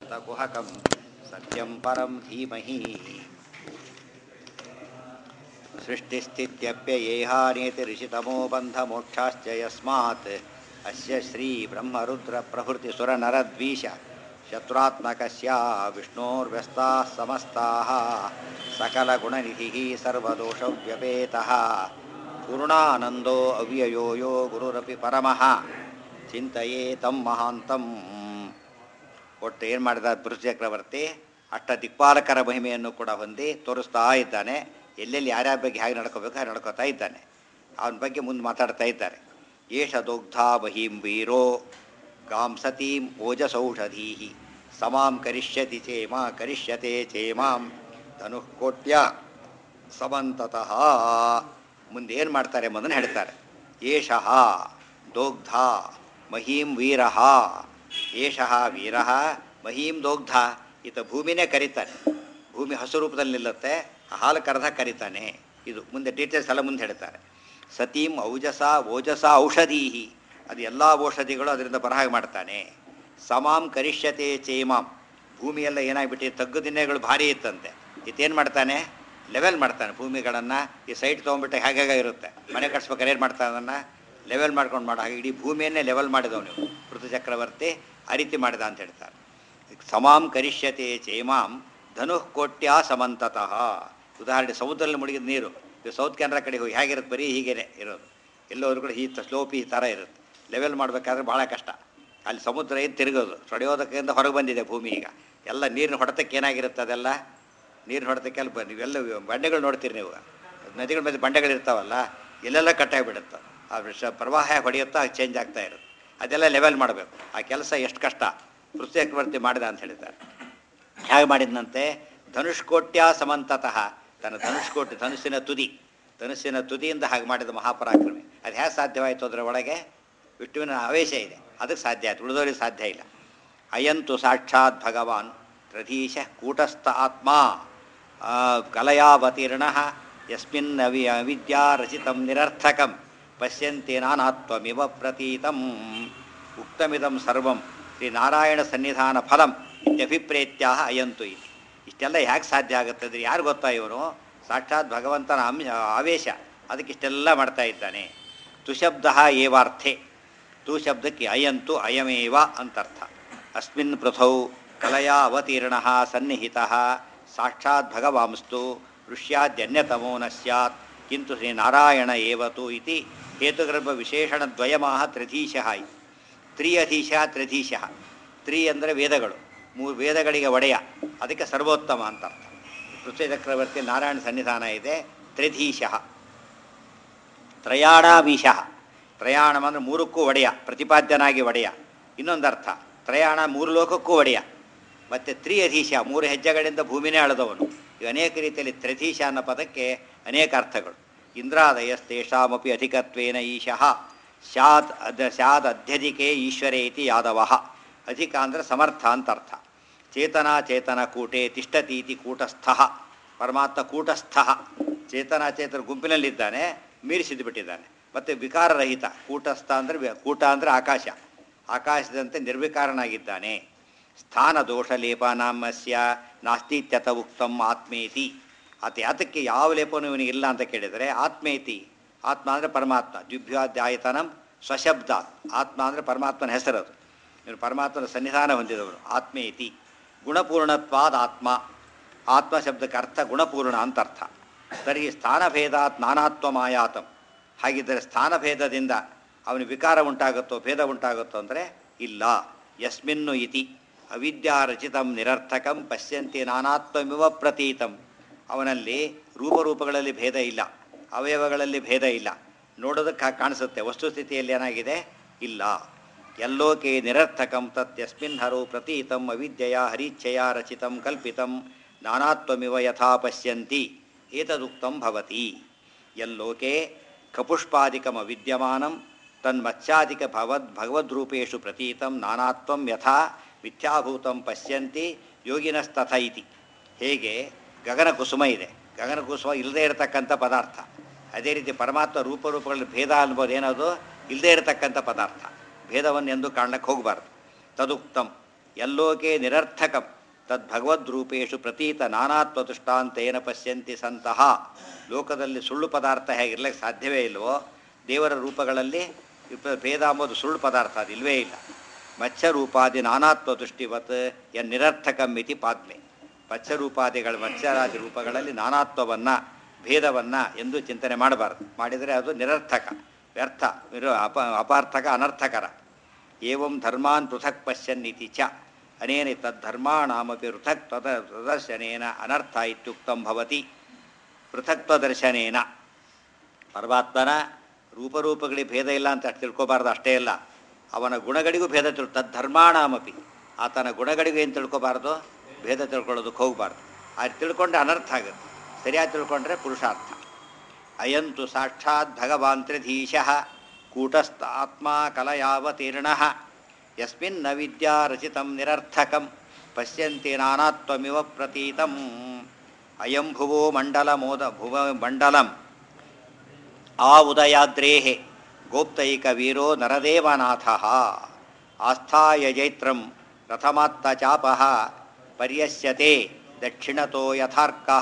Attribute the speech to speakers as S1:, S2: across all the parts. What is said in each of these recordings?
S1: कुहकं सत्यं परं धीमहि सृष्टिस्थित्यप्ययेहानेतिऋषितमो बन्धमोक्षाश्च यस्मात् अस्य श्रीब्रह्मरुद्रप्रभृतिसुरनरद्वीष शत्रुत्मकस्य विष्णोर्व्यस्ताः समस्ताः सकलगुणनिधिः सर्वदोषव्यपेतः पूर्णानन्दो अव्ययो यो गुरुरपि परमः ಚಿಂತೆಯೇ ತಮ್ಮ ಮಹಾಂತಂ ಒಟ್ಟು ಏನು ಮಾಡಿದ ಪುರುಷ ಚಕ್ರವರ್ತಿ ಅಷ್ಟ ದಿಕ್ಪಾಲಕರ ಮಹಿಮೆಯನ್ನು ಕೂಡ ಹೊಂದಿ ತೋರಿಸ್ತಾ ಇದ್ದಾನೆ ಎಲ್ಲೆಲ್ಲಿ ಯಾರ್ಯಾರ ಬಗ್ಗೆ ಹೇಗೆ ನಡ್ಕೋಬೇಕು ಹಾಗೆ ನಡ್ಕೋತಾ ಇದ್ದಾನೆ ಅವನ ಬಗ್ಗೆ ಮುಂದೆ ಮಾತಾಡ್ತಾ ಇದ್ದಾರೆ ಏಷ ದುಗ್ಧ ಮಹೀಂ ವೀರೋ ಗಾಂ ಸತೀಂ ಓಜಸೌಷಧೀ ಸಮಾಂ ಕರಿಷ್ಯತಿ ಚೇಮ ಕರಿಷ್ಯತೆ ಚೇಮಾಂ ಧನುಃಕೋಟ್ಯ ಸಮಂತತಃ ಮುಂದೆ ಏನು ಮಾಡ್ತಾರೆ ಎಂಬುದನ್ನು ಹೇಳ್ತಾರೆ ಏಷಃ ದೋಗ್ಧ ಮಹೀಂ ವೀರ ಏಷಃ ವೀರ ಮಹೀಂ ದೋಗ್ಧ ಈತ ಭೂಮಿನೇ ಕರೀತಾನೆ ಭೂಮಿ ಹಸು ರೂಪದಲ್ಲಿ ನಿಲ್ಲುತ್ತೆ ಆ ಹಾಲು ಕರೆದ ಕರೀತಾನೆ ಇದು ಮುಂದೆ ಡೀಟೇಲ್ಸ್ ಎಲ್ಲ ಮುಂದೆ ಹೇಳ್ತಾರೆ ಸತೀಂ ಔಜಸ ಓಜಸ ಔಷಧೀಹಿ ಅದು ಎಲ್ಲ ಔಷಧಿಗಳು ಅದರಿಂದ ಬರಹಾಗ ಮಾಡ್ತಾನೆ ಸಮಾಂ ಕರಿಷ್ಯತೆ ಚೇಮಾಂ ಭೂಮಿಯೆಲ್ಲ ಏನಾಗ್ಬಿಟ್ಟು ತಗ್ಗು ದಿನ್ನೆಗಳು ಭಾರಿ ಇತ್ತಂತೆ ಈತೇನು ಮಾಡ್ತಾನೆ ಲೆವೆಲ್ ಮಾಡ್ತಾನೆ ಭೂಮಿಗಳನ್ನು ಈ ಸೈಟ್ ತೊಗೊಂಡ್ಬಿಟ್ಟು ಹೇಗೆ ಇರುತ್ತೆ ಮನೆ ಕಟ್ಸ್ಬೇಕಾದ್ರೆ ಏನು ಮಾಡ್ತಾನೆ ಅದನ್ನು ಲೆವೆಲ್ ಮಾಡ್ಕೊಂಡು ಮಾಡೋ ಹಾಗೆ ಇಡೀ ಭೂಮಿಯನ್ನೇ ಲೆವೆಲ್ ಮಾಡಿದವು ನೀವು ಪೃಥು ಚಕ್ರವರ್ತಿ ಆ ರೀತಿ ಮಾಡಿದ ಅಂತ ಹೇಳ್ತಾರೆ ಸಮಾಂ ಕರಿಷ್ಯತೆ ಚೇಮಾಂ ಧನುಃ ಕೋಟ್ಯ ಸಮಂತತಃ ಉದಾಹರಣೆ ಸಮುದ್ರದಲ್ಲಿ ಮುಳುಗಿದ ನೀರು ಇದು ಸೌತ್ ಕೆನರಾ ಕಡೆ ಹೋಗಿ ಹೇಗಿರುತ್ತೆ ಬರೀ ಹೀಗೇನೆ ಇರೋದು ಎಲ್ಲೋದ್ರು ಕೂಡ ಈ ಸ್ಲೋಪಿ ಈ ಥರ ಇರುತ್ತೆ ಲೆವೆಲ್ ಮಾಡಬೇಕಾದ್ರೆ ಭಾಳ ಕಷ್ಟ ಅಲ್ಲಿ ಸಮುದ್ರ ಏನು ತಿರುಗೋದು ಹೊಡೆಯೋದಕ್ಕಿಂತ ಹೊರಗೆ ಬಂದಿದೆ ಭೂಮಿ ಈಗ ಎಲ್ಲ ನೀರಿನ ಹೊಡೆತಕ್ಕೆ ಏನಾಗಿರುತ್ತೆ ಅದೆಲ್ಲ ನೀರಿನ ಹೊಡೆತಕ್ಕೆಲ್ಲ ಬ ನೀವೆಲ್ಲ ಬಂಡೆಗಳು ನೋಡ್ತೀರಿ ನೀವು ನದಿಗಳ ಮೇಲೆ ಬಂಡೆಗಳು ಇರ್ತಾವಲ್ಲ ಎಲ್ಲೆಲ್ಲ ಕಟ್ಟಾಗಿಬಿಡುತ್ತೆ ಆ ವಿಷ ಪ್ರವಾಹ ಹೊಡೆಯುತ್ತಾ ಚೇಂಜ್ ಆಗ್ತಾ ಇರುತ್ತೆ ಅದೆಲ್ಲ ಲೆವೆಲ್ ಮಾಡಬೇಕು ಆ ಕೆಲಸ ಎಷ್ಟು ಕಷ್ಟ ಪೃಥ್ವಿ ಚಕ್ರವರ್ತಿ ಮಾಡಿದ ಅಂತ ಹೇಳಿದ್ದಾರೆ ಹೇಗೆ ಮಾಡಿದಂತೆ ಧನುಷ್ಕೋಟ್ಯ ಸಮಂತತಃ ತನ್ನ ಧನುಷ್ಕೋಟಿ ಧನುಸ್ಸಿನ ತುದಿ ಧನುಸ್ಸಿನ ತುದಿಯಿಂದ ಹಾಗೆ ಮಾಡಿದ ಮಹಾಪರಾಕ್ರಮಿ ಅದು ಹೇಗೆ ಸಾಧ್ಯವಾಯಿತು ಅದರ ಒಳಗೆ ವಿಷ್ಣುವಿನ ಆವೇಶ ಇದೆ ಅದಕ್ಕೆ ಸಾಧ್ಯ ಆಯ್ತು ಉಳಿದವರಿಗೆ ಸಾಧ್ಯ ಇಲ್ಲ ಅಯಂತು ಸಾಕ್ಷಾತ್ ಭಗವಾನ್ ಪ್ರಧೀಶ ಕೂಟಸ್ಥ ಆತ್ಮ ಕಲಯಾವತೀರ್ಣ ಯಸ್ಮಿನ್ ಅವಿ ಅವಿದ್ಯಾ ರಚಿತಂ ನಿರರ್ಥಕಂ ಪಶ್ಯಂತೆ ನಾನಾತ್ವಮಿವ ಪ್ರತೀತಂ ಉಕ್ತಮಿದಂ ಸರ್ವಂ ಶ್ರೀ ನಾರಾಯಣ ಸನ್ನಿಧಾನ ಫಲಂ ಇತ್ಯಭಿಪ್ರೇತ್ಯ ಅಯಂತು ಇಲ್ಲಿ ಇಷ್ಟೆಲ್ಲ ಹೇಗೆ ಸಾಧ್ಯ ಆಗುತ್ತೆ ಅಂದರೆ ಯಾರು ಗೊತ್ತಾ ಇವನು ಸಾಕ್ಷಾತ್ ಭಗವಂತನ ಅಂಶ ಆವೇಶ ಅದಕ್ಕೆ ಇಷ್ಟೆಲ್ಲ ಮಾಡ್ತಾ ಇದ್ದಾನೆ ತುಶಬ್ದ ಏವಾರ್ಥೆ ತು ಶಬ್ದಕ್ಕೆ ಅಯಂತು ಅಯಮೇವ ಅಂತರ್ಥ ಅಸ್ಮಿನ್ ಪೃಥೌ ಕಲಯಾ ಅವತೀರ್ಣ ಸನ್ನಿಹಿತ ಸಾಕ್ಷಾತ್ ಭಗವಾಂಸ್ತು ಋಷ್ಯಾದ್ಯನ್ಯತಮೋ ನ ಸ್ಯಾತ್ ಕಿಂತು ಶ್ರೀನಾರಾಯಣ ಏವತು ಇತಿ ಹೇತುಗರ್ಭ ವಿಶೇಷಣದ್ವಯಮಾಹ ತ್ರಿಧೀಶಃ ತ್ರಿಯಧೀಶ ತ್ರಿಧೀಶ ತ್ರಿ ಅಂದರೆ ವೇದಗಳು ಮೂರು ವೇದಗಳಿಗೆ ಒಡೆಯ ಅದಕ್ಕೆ ಸರ್ವೋತ್ತಮ ಅಂತ ಅರ್ಥ ಪೃಥ್ವಿ ಚಕ್ರವರ್ತಿ ನಾರಾಯಣ ಸನ್ನಿಧಾನ ಇದೆ ತ್ರಿಧೀಶಃ ತ್ರಯಾಣಾಮೀಶ ತ್ರಯಾಣಂ ಅಂದರೆ ಮೂರಕ್ಕೂ ಒಡೆಯ ಪ್ರತಿಪಾದ್ಯನಾಗಿ ಒಡೆಯ ಇನ್ನೊಂದು ಅರ್ಥ ತ್ರಯಾಣ ಮೂರು ಲೋಕಕ್ಕೂ ಒಡೆಯ ಮತ್ತು ತ್ರಿಯಧೀಶ ಮೂರು ಹೆಜ್ಜೆಗಳಿಂದ ಭೂಮಿನೇ ಅಳೆದವನು ಈಗ ಅನೇಕ ರೀತಿಯಲ್ಲಿ ತ್ರಿಧೀಶ ಅನ್ನೋ ಪದಕ್ಕೆ ಅನೇಕ ಅರ್ಥಗಳು ಇಂದ್ರಾದಯಸ್ತೇಷಾಮಪಿ ಅಧಿಕತ್ವೇನ ಈಶಃ ಸ್ಯಾತ್ ಅದ ಸ್ಯಾದ್ ಅಧ್ಯಧಿಕೆ ಈಶ್ವರೇ ಇತಿ ಯಾದವ ಅಧಿಕ ಅಂದರೆ ಸಮರ್ಥ ಅಂತ ಅರ್ಥ ಚೇತನ ಚೇತನ ಕೂಟೆ ತಿಷ್ಟತೀತಿ ಕೂಟಸ್ಥ ಪರಮಾತ್ಮ ಕೂಟಸ್ಥ ಚೇತನಾಚೇತನ ಗುಂಪಿನಲ್ಲಿದ್ದಾನೆ ಮೀರಿಸಿದ್ದು ಬಿಟ್ಟಿದ್ದಾನೆ ಮತ್ತು ವಿಕಾರರಹಿತ ಕೂಟಸ್ಥ ಅಂದರೆ ಕೂಟ ಅಂದರೆ ಆಕಾಶ ಆಕಾಶದಂತೆ ನಿರ್ವಿಕಾರನಾಗಿದ್ದಾನೆ ಸ್ಥಾನ ದೋಷ ಲೇಪನಾಮಸ್ಯ ನಾಸ್ತಿತ್ಯತ ಉಕ್ತಂ ಆತ್ಮೇತಿ ಆತ ಯಾತಕ್ಕೆ ಯಾವ ಲೇಪನೂ ಇವನಿಗೆ ಇಲ್ಲ ಅಂತ ಕೇಳಿದರೆ ಆತ್ಮೇತಿ ಆತ್ಮ ಅಂದರೆ ಪರಮಾತ್ಮ ದ್ವಿಭ್ಯಾಧ್ಯಾಯತನಂ ಸ್ವಶಬ್ದ ಆತ್ಮ ಅಂದರೆ ಪರಮಾತ್ಮನ ಹೆಸರದು ಇವನು ಪರಮಾತ್ಮನ ಸನ್ನಿಧಾನ ಹೊಂದಿದವನು ಆತ್ಮೇತಿ ಗುಣಪೂರ್ಣತ್ವಾದ ಆತ್ಮ ಆತ್ಮ ಶಬ್ದಕ್ಕೆ ಅರ್ಥ ಗುಣಪೂರ್ಣ ಅಂತ ಅರ್ಥ ತರ್ಹಿ ಸ್ಥಾನಭೇದಾತ್ ನಾನಾತ್ವ ಮಾಯಾತಂ ಹಾಗಿದ್ದರೆ ಸ್ಥಾನಭೇದದಿಂದ ಅವನ ವಿಕಾರ ಉಂಟಾಗುತ್ತೋ ಭೇದ ಉಂಟಾಗುತ್ತೋ ಅಂದರೆ ಇಲ್ಲ ಯಸ್ಮಿನ್ನು ಇತಿ ಅವಿದ್ಯಾರಚಿತಂ ನಿರರ್ಥಕಂ ಪಶ್ಯಂತಿ ನಾನಾತ್ವಮಿವ ಪ್ರತೀತಂ ಅವನಲ್ಲಿ ರೂಪರೂಪಗಳಲ್ಲಿ ಭೇದ ಇಲ್ಲ ಅವಯವಗಳಲ್ಲಿ ಭೇದ ಇಲ್ಲ ನೋಡೋದಕ್ಕೆ ಕಾಣಿಸುತ್ತೆ ವಸ್ತುಸ್ಥಿತಿಯಲ್ಲಿ ಏನಾಗಿದೆ ಇಲ್ಲ ಎಲ್ಲೋಕೆ ನಿರರ್ಥಕಂ ತತ್ಯಸ್ಮಿನ್ ಹರೋ ಪ್ರತೀತಂ ಅವಿದ್ಯೆಯ ಹರಿಚ್ಛೆಯ ರಚಿತಂ ಕಲ್ಪಿತಂ ನಾನಾತ್ವಮಿವ ಯಥಾ ಪಶ್ಯಂತಿ ಏತದುಕ್ತಂ ಭವತಿ ಎಲ್ಲೋಕೆ ಕಪುಷ್ಪಾದಿಕಮ ವಿದ್ಯಮಾನಂ ತನ್ಮತ್ಸ್ಯಾದಿಕ ಭವದ್ ಭಗವದ್ರೂಪೇಶು ಪ್ರತೀತಂ ನಾನಾತ್ವಂ ಯಥಾ ಮಿಥ್ಯಾಭೂತಂ ಪಶ್ಯಂತಿ ಯೋಗಿನಸ್ತಥ ಇತಿ ಹೇಗೆ ಗಗನ ಕುಸುಮ ಇದೆ ಗಗನ ಕುಸುಮ ಇಲ್ಲದೇ ಇರತಕ್ಕಂಥ ಪದಾರ್ಥ ಅದೇ ರೀತಿ ಪರಮಾತ್ಮ ರೂಪರೂಪಗಳಲ್ಲಿ ಭೇದ ಅನ್ಬೋದು ಏನದು ಇಲ್ಲದೇ ಇರತಕ್ಕಂಥ ಪದಾರ್ಥ ಭೇದವನ್ನು ಎಂದು ಕಾಣಕ್ಕೆ ಹೋಗಬಾರ್ದು ತದುಕ್ತಂ ಯಲ್ಲೋಕೆ ನಿರರ್ಥಕಂ ತದ್ಭಗವದ್ರೂಪೇಶು ಪ್ರತೀತ ನಾನಾತ್ವ ದೃಷ್ಟಾಂತೇನ ಪಶ್ಯಂತಿ ಸಂತಹ ಲೋಕದಲ್ಲಿ ಸುಳ್ಳು ಪದಾರ್ಥ ಹೇಗಿರ್ಲಿಕ್ಕೆ ಸಾಧ್ಯವೇ ಇಲ್ವೋ ದೇವರ ರೂಪಗಳಲ್ಲಿ ವಿಪ- ಭೇದ ಅಂಬೋದು ಸುಳ್ಳು ಪದಾರ್ಥ ಅದು ಇಲ್ವೇ ಇಲ್ಲ ಮತ್ಸ್ಯರೂಪಾದಿ ನಾನಾತ್ವ ದೃಷ್ಟಿವತ್ ಎನ್ ನಿರರ್ಥಕಂ ಇತಿ ಪಾದ್ಮೆ ಮತ್ಸ್ಯರೂಪಾದಿಗಳ ಮತ್ಸ್ಯರಾದಿ ರೂಪಗಳಲ್ಲಿ ನಾನಾತ್ವವನ್ನು ಭೇದವನ್ನು ಎಂದು ಚಿಂತನೆ ಮಾಡಬಾರದು ಮಾಡಿದರೆ ಅದು ನಿರರ್ಥಕ ವ್ಯರ್ಥ ವಿರೋ ಅಪ ಅಪಾರ್ಥಕ ಅನರ್ಥಕರ ಏವಂ ಧರ್ಮಾನ್ ಪೃಥಕ್ ಪಶ್ಯನ್ನಿತಿ ಚ ಅನೇನ ತದ್ಧರ್ಮಾಣಾಮಪಿ ಪೃಥಕ್ ತದ ಪ್ರದರ್ಶನೇನ ಅನರ್ಥ ಇತ್ಯುಕ್ತಂ ಭವತಿ ಪೃಥಕ್ತ್ವದರ್ಶನೇನ ಪರಮಾತ್ಮನ ರೂಪರೂಪಗಳಿಗೆ ಭೇದ ಇಲ್ಲ ಅಂತ ಅಷ್ಟು ತಿಳ್ಕೊಬಾರ್ದು ಅಷ್ಟೇ ಇಲ್ಲ ಅವನ ಗುಣಗಳಿಗೂ ಭೇದ ತಿಳ್ ತದ್ಧರ್ಮಾಣಾಮಪಿ ಆತನ ಗುಣಗಳಿಗೂ ಏನು ತಿಳ್ಕೊಬಾರ್ದು ಭೇದ ತಿಳ್ಕೊಳ್ಳೋದಕ್ಕೆ ಹೋಗಬಾರ್ದು ಅದು ತಿಳ್ಕೊಂಡ್ರೆ ಅನರ್ಥ ಆಗುತ್ತೆ ಸರಿಯಾಗಿ ತಿಳ್ಕೊಂಡ್ರೆ ಪುರುಷಾರ್ಥ ಅಯಂತು ಸಾಕ್ಷಾತ್ ಭಗವಾನ್ ತ್ರಿಧೀಶಃ ಕೂಟಸ್ಥ ಆತ್ಮ ಕಲಯಾವತೀರ್ಣ ಯಸ್ಮಿನ್ನ ವಿದ್ಯಾ ರಚಿತಂ ನಿರರ್ಥಕಂ ಪಶ್ಯಂತಿ ನಾನಾತ್ವಮಿವ ಪ್ರತೀತಂ ಅಯಂ ಭುವೋ ಮಂಡಲ ಮೋದ ಭುವ ಮಂಡಲಂ ಆ ಉದಯಾದ್ರೇಹೆ ಗೋಪ್ತೈಕ ವೀರೋ ನರದೇವನಾಥ ಆಸ್ಥಾಯ ಜೈತ್ರಂ ರಥಮಾತ್ತ ಚಾಪ ಪರ್ಯಸ್ಯತೆ ದಕ್ಷಿಣತೋ ಯಥಾರ್ಕ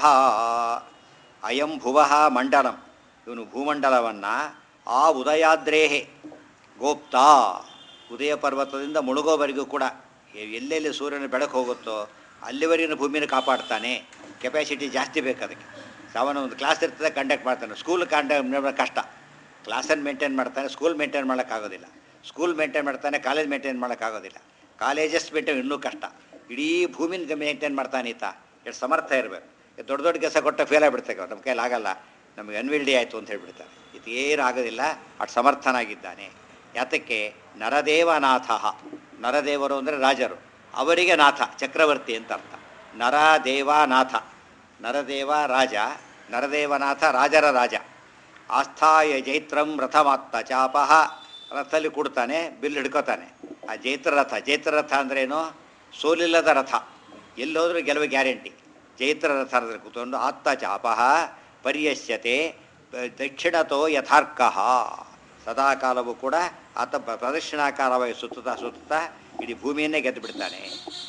S1: ಅಯಂ ಭುವ ಮಂಡಲಂ ಇವನು ಭೂಮಂಡಲವನ್ನು ಆ ಉದಯಾದ್ರೇಹೆ ಗೋಪ್ತಾ ಉದಯ ಪರ್ವತದಿಂದ ಮುಳುಗೋವರೆಗೂ ಕೂಡ ಎ- ಎಲ್ಲೆಲ್ಲಿ ಸೂರ್ಯನ ಬೆಳಕು ಹೋಗುತ್ತೋ ಅಲ್ಲಿವರೆಗಿನ ಭೂಮಿನ ಕಾಪಾಡ್ತಾನೆ ಕೆಪಾಸಿಟಿ ಜಾಸ್ತಿ ಬೇಕು ಅದಕ್ಕೆ ಅವನು ಒಂದು ಕ್ಲಾಸ್ ಇರ್ತದೆ ಕಂಡಕ್ಟ್ ಮಾಡ್ತಾನೆ ಸ್ಕೂಲ್ ಕಂಡಕ್ಟ್ ಕಷ್ಟ ಕ್ಲಾಸನ್ನು ಮೇಂಟೈನ್ ಮಾಡ್ತಾನೆ ಸ್ಕೂಲ್ ಮೇಂಟೈನ್ ಮಾಡೋಕ್ಕಾಗೋದಿಲ್ಲ ಸ್ಕೂಲ್ ಮೇಂಟೈನ್ ಮಾಡ್ತಾನೆ ಕಾಲೇಜ್ ಮೇಂಟೈನ್ ಮಾಡೋಕ್ಕಾಗೋದಿಲ್ಲ ಕಾಲೇಜಸ್ ಮೇಂಟೈನ್ ಇನ್ನೂ ಕಷ್ಟ ಇಡೀ ಭೂಮಿನ ಮೇಂಟೈನ್ ಮಾಡ್ತಾನೆ ಈತ ಎಷ್ಟು ಸಮರ್ಥ ಇರಬೇಕು ದೊಡ್ಡ ದೊಡ್ಡ ಕೆಲಸ ಕೊಟ್ಟ ಫೇಲ್ ಆಗಿಬಿಡ್ತೇವೆ ನಮ್ಮ ಕೈಲಿ ಆಗಲ್ಲ ನಮಗೆ ಅನ್ವಿಲ್ಡಿ ಆಯಿತು ಅಂತ ಹೇಳ್ಬಿಡ್ತಾರೆ ಇದು ಏನು ಆಗೋದಿಲ್ಲ ಅಷ್ಟು ಸಮರ್ಥನಾಗಿದ್ದಾನೆ ಯಾತಕ್ಕೆ ನರದೇವನಾಥ ನರದೇವರು ಅಂದರೆ ರಾಜರು ಅವರಿಗೆ ನಾಥ ಚಕ್ರವರ್ತಿ ಅಂತ ಅರ್ಥ ನರದೇವನಾಥ ನರದೇವ ರಾಜ ನರದೇವನಾಥ ರಾಜರ ರಾಜ ಆಸ್ಥಾಯ ಜೈತ್ರಂ ರಥಮಾತ್ತ ಚಾಪಃ ರಥದಲ್ಲಿ ಕೊಡ್ತಾನೆ ಬಿಲ್ ಹಿಡ್ಕೋತಾನೆ ಆ ಜೈತ್ರ ರಥ ಜೈತ್ರ ರಥ ಅಂದ್ರೇನು ಸೋಲಿಲ್ಲದ ರಥ ಎಲ್ಲೋದ್ರೂ ಗೆಲುವು ಗ್ಯಾರಂಟಿ ಜೈತ್ರ ರಥ ಅಂದ್ರೆ ಕೂತ್ಕೊಂಡು ಆತ್ತ ಚಾಪಃ ಪರ್ಯಸ್ಯತೆ ಪ- ದಕ್ಷಿಣತೋ ಯಥಾರ್ಕ ಸದಾಕಾಲವೂ ಕೂಡ ಆತ ಪ್ರ- ಪ್ರದಕ್ಷಿಣಾಕಾರವಾಗಿ ಸುತ್ತುತ್ತಾ ಸುತ್ತುತ್ತಾ ಇಡೀ ಭೂಮಿಯನ್ನೇ ಗೆದ್ದು ಬಿಡ್ತಾನೆ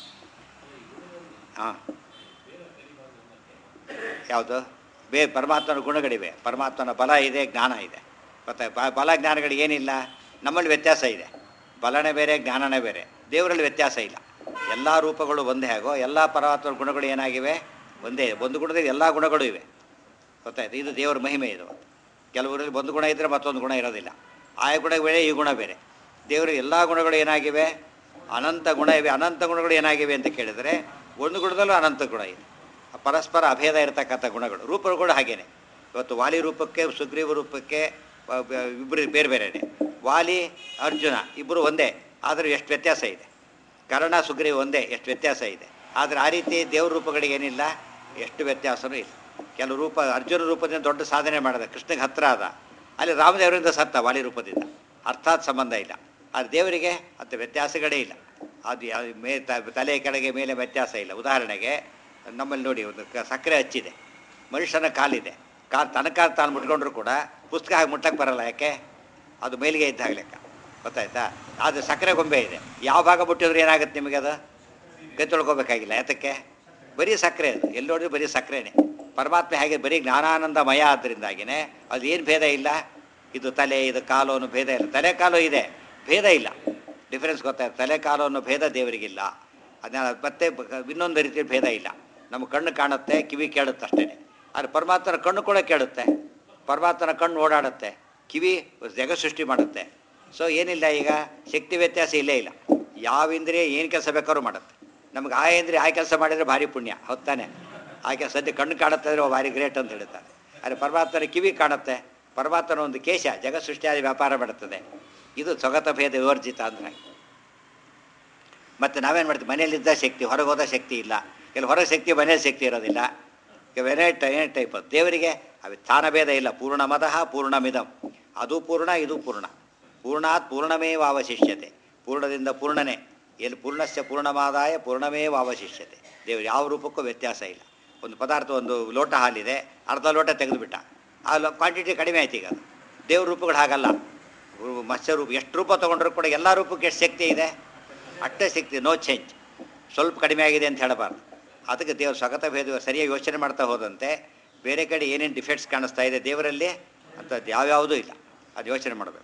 S1: ಹಾಂ ಯಾವುದು ಬೇ ಪರಮಾತ್ಮನ ಗುಣಗಳಿವೆ ಪರಮಾತ್ಮನ ಬಲ ಇದೆ ಜ್ಞಾನ ಇದೆ ಮತ್ತು ಬ- ಬಲ ಜ್ಞಾನಗಳಿಗೆ ಏನಿಲ್ಲ ನಮ್ಮಲ್ಲಿ ವ್ಯತ್ಯಾಸ ಇದೆ ಬಲನೇ ಬೇರೆ ಜ್ಞಾನನೇ ಬೇರೆ ದೇವರಲ್ಲಿ ವ್ಯತ್ಯಾಸ ಇಲ್ಲ ಎಲ್ಲ ರೂಪಗಳು ಒಂದೇ ಆಗೋ ಎಲ್ಲ ಪರಮಾತ್ಮನ ಗುಣಗಳು ಏನಾಗಿವೆ ಒಂದೇ ಒಂದು ಗುಣದಲ್ಲಿ ಎಲ್ಲ ಗುಣಗಳು ಇವೆ ಗೊತ್ತಾಯ್ತು ಇದು ದೇವರ ಮಹಿಮೆ ಇದು ಕೆಲವರಲ್ಲಿ ಒಂದು ಗುಣ ಇದ್ದರೆ ಮತ್ತೊಂದು ಗುಣ ಇರೋದಿಲ್ಲ ಆ ಗುಣ ಬೇರೆ ಈ ಗುಣ ಬೇರೆ ದೇವರ ಎಲ್ಲ ಗುಣಗಳು ಏನಾಗಿವೆ ಅನಂತ ಗುಣ ಇವೆ ಅನಂತ ಗುಣಗಳು ಏನಾಗಿವೆ ಅಂತ ಕೇಳಿದರೆ ಒಂದು ಗುಣದಲ್ಲೂ ಅನಂತ ಗುಣ ಇದೆ ಪರಸ್ಪರ ಅಭೇದ ಇರತಕ್ಕಂಥ ಗುಣಗಳು ರೂಪಗಳು ಹಾಗೇನೆ ಇವತ್ತು ವಾಲಿ ರೂಪಕ್ಕೆ ಸುಗ್ರೀವ ರೂಪಕ್ಕೆ ಬ- ಬ- ಇಬ್ಬರು ಬೇರೆ ಬೇರೆನೆ ವಾಲಿ ಅರ್ಜುನ ಇಬ್ಬರು ಒಂದೇ ಆದರೂ ಎಷ್ಟು ವ್ಯತ್ಯಾಸ ಇದೆ ಕರ್ಣ ಸುಗ್ರೀವ ಒಂದೇ ಎಷ್ಟು ವ್ಯತ್ಯಾಸ ಇದೆ ಆದರೆ ಆ ರೀತಿ ದೇವ್ರ ರೂಪಗಳಿಗೆ ಏನಿಲ್ಲ ಎಷ್ಟು ವ್ಯತ್ಯಾಸನೂ ಇಲ್ಲ ಕೆಲವು ರೂಪ ಅರ್ಜುನ ರೂಪದಿಂದ ದೊಡ್ಡ ಸಾಧನೆ ಮಾಡಿದ ಕೃಷ್ಣಗೆ ಹತ್ರ ಆದ ಅಲ್ಲಿ ರಾಮದೇವರಿಂದ ಸತ್ತ ವಾಲಿ ರೂಪದಿಂದ ಅರ್ಥಾತ್ ಸಂಬಂಧ ಇಲ್ಲ ಆದರೆ ದೇವರಿಗೆ ಅಂತ ವ್ಯತ್ಯಾಸಗಳೇ ಇಲ್ಲ ಅದು ಯಾವ- ಮೇ ತ- ತಲೆ ಕೆಳಗೆ ಮೇಲೆ ವ್ಯತ್ಯಾಸ ಇಲ್ಲ ಉದಾಹರಣೆಗೆ ನಮ್ಮಲ್ಲಿ ನೋಡಿ ಒಂದು ಕ- ಸಕ್ಕರೆ ಹಚ್ಚಿದೆ ಮನುಷ್ಯನ ಕಾಲಿದೆ ಕಾಲು ತನ್ನ ಕಾಲು ತಾನು ಮುಟ್ಕೊಂಡ್ರು ಕೂಡ ಪುಸ್ತಕ ಹಾಗೆ ಮುಟ್ಟಕ್ಕೆ ಬರಲ್ಲ ಯಾಕೆ ಅದು ಮೇಲಿಗೆ ಇದ್ದಾಗ ಲೆಕ್ಕ ಗೊತ್ತಾಯ್ತಾ ಅದು ಸಕ್ಕರೆ ಗೊಂಬೆ ಇದೆ ಯಾವ ಭಾಗ ಮುಟ್ಟಿದ್ರೆ ಏನಾಗುತ್ತೆ ನಿಮಗೆ ಅದು ಕೈ ತೊಳ್ಕೊಬೇಕಾಗಿಲ್ಲ ಯಾತಕ್ಕೆ ಬರೀ ಸಕ್ಕರೆ ಅದು ಎಲ್ಲಿ ನೋಡಿದ್ರು ಬರೀ ಸಕ್ಕರೆನೇ ಪರಮಾತ್ಮ ಹೇಗೆ ಬರೀ ಜ್ಞಾನಾನಂದಮಯ ಆದ್ದರಿಂದಾಗಿನೇ ಅದು ಏನು ಭೇದ ಇಲ್ಲ ಇದು ತಲೆ ಇದು ಕಾಲು ಅನ್ನೋ ಭೇದ ಇಲ್ಲ ತಲೆ ಕಾಲು ಇದೆ ಭೇದ ಇಲ್ಲ ಡಿಫರೆನ್ಸ್ ಗೊತ್ತಾಯ್ತು ತಲೆ ಕಾಲು ಅನ್ನೋ ಭೇದ ದೇವರಿಗಿಲ್ಲ ಅದನ್ನ ಮತ್ತೆ ಬ- ಇನ್ನೊಂದು ರೀತಿ ಭೇದ ಇಲ್ಲ ನಮ್ಮ ಕಣ್ಣು ಕಾಣುತ್ತೆ ಕಿವಿ ಕೇಳುತ್ತೆ ಅಷ್ಟೇ ಆದರೆ ಪರಮಾತ್ಮನ ಕಣ್ಣು ಕೂಡ ಕೇಳುತ್ತೆ ಪರಮಾತ್ಮನ ಕಣ್ಣು ಓಡಾಡುತ್ತೆ ಕಿವಿ ಜಗ ಸೃಷ್ಟಿ ಮಾಡುತ್ತೆ ಸೊ ಏನಿಲ್ಲ ಈಗ ಶಕ್ತಿ ವ್ಯತ್ಯಾಸ ಇಲ್ಲೇ ಇಲ್ಲ ಯಾವ ಇಂದ್ರಿಯ ಏನು ಕೆಲಸ ಬೇಕಾದ್ರೂ ಮಾಡುತ್ತೆ ನಮ್ಗೆ ಆ ಇಂದ್ರಿಯ ಆ ಕೆಲಸ ಮಾಡಿದರೆ ಭಾರಿ ಪುಣ್ಯ ಹೊತ್ತಾನೆ ಆ ಕೆಲಸ ಸದ್ಯ ಕಣ್ಣು ಕಾಣುತ್ತೆ ಅಂದರೆ ಭಾರಿ ಗ್ರೇಟ್ ಅಂತ ಹೇಳ್ತಾರೆ ಆದರೆ ಪರಮಾತ್ಮನ ಕಿವಿ ಕಾಣುತ್ತೆ ಪರಮಾತ್ಮನ ಒಂದು ಕೇಶ ಜಗತ್ ಸೃಷ್ಟಿಯಾಗಿ ವ್ಯಾಪಾರ ಮಾಡುತ್ತದೆ ಇದು ಸ್ವಗತ ಭೇದ ವಿವರ್ಜಿತ ಅಂದ್ರೆ ಮತ್ತು ನಾವೇನು ಮಾಡ್ತೀವಿ ಮನೆಯಲ್ಲಿದ್ದ ಶಕ್ತಿ ಹೊರಗೆ ಹೋದ ಶಕ್ತಿ ಇಲ್ಲ ಕೆಲವು ಹೊರಗೆ ಶಕ್ತಿ ಮನೆಯಲ್ಲಿ ಶಕ್ತಿ ಇರೋದಿಲ್ಲ ವೆನೇ ಟೈ ಟೈಪ್ ಅದು ದೇವರಿಗೆ ಅವು ಸ್ಥಾನಭೇದ ಇಲ್ಲ ಪೂರ್ಣ ಮದಃ ಪೂರ್ಣಮಿದಂ ಅದು ಪೂರ್ಣ ಇದು ಪೂರ್ಣ ಪೂರ್ಣಾತ್ ಪೂರ್ಣಮೇವ ಅವಶಿಷ್ಯತೆ ಪೂರ್ಣದಿಂದ ಪೂರ್ಣನೇ ಎಲ್ಲಿ ಪೂರ್ಣಸ್ಯ ಪೂರ್ಣಮಾದಾಯ ಪೂರ್ಣಮೇವ ಅವಶಿಷ್ಯತೆ ದೇವರು ಯಾವ ರೂಪಕ್ಕೂ ವ್ಯತ್ಯಾಸ ಇಲ್ಲ ಒಂದು ಪದಾರ್ಥ ಒಂದು ಲೋಟ ಹಾಲಿದೆ ಅರ್ಧ ಲೋಟ ತೆಗೆದುಬಿಟ್ಟ ಆ ಕ್ವಾಂಟಿಟಿ ಕಡಿಮೆ ಆಯ್ತು ಈಗ ಅದು ದೇವ್ರ ರೂಪಗಳು ಹಾಗಲ್ಲ ರು- ಮತ್ಸ್ಯ ರೂಪ ಎಷ್ಟು ರೂಪ ತೊಗೊಂಡ್ರು ಕೂಡ ಎಲ್ಲ ರೂಪಕ್ಕೆ ಎಷ್ಟು ಶಕ್ತಿ ಇದೆ ಅಷ್ಟೇ ಶಕ್ತಿ ನೋ ಚೇಂಜ್ ಸ್ವಲ್ಪ ಕಡಿಮೆ ಆಗಿದೆ ಅಂತ ಹೇಳಬಾರ್ದು ಅದಕ್ಕೆ ದೇವರು ಸ್ವಗತ ಭೇದ ಸರಿಯಾಗಿ ಯೋಚನೆ ಮಾಡ್ತಾ ಹೋದಂತೆ ಬೇರೆ ಕಡೆ ಏನೇನು ಡಿಫೆಕ್ಟ್ಸ್ ಕಾಣಿಸ್ತಾ ಇದೆ ದೇವರಲ್ಲಿ ಅಂಥದ್ದು ಯಾವ್ಯಾವುದೂ ಇಲ್ಲ ಅದು ಯೋಚನೆ ಮಾಡಬೇಕು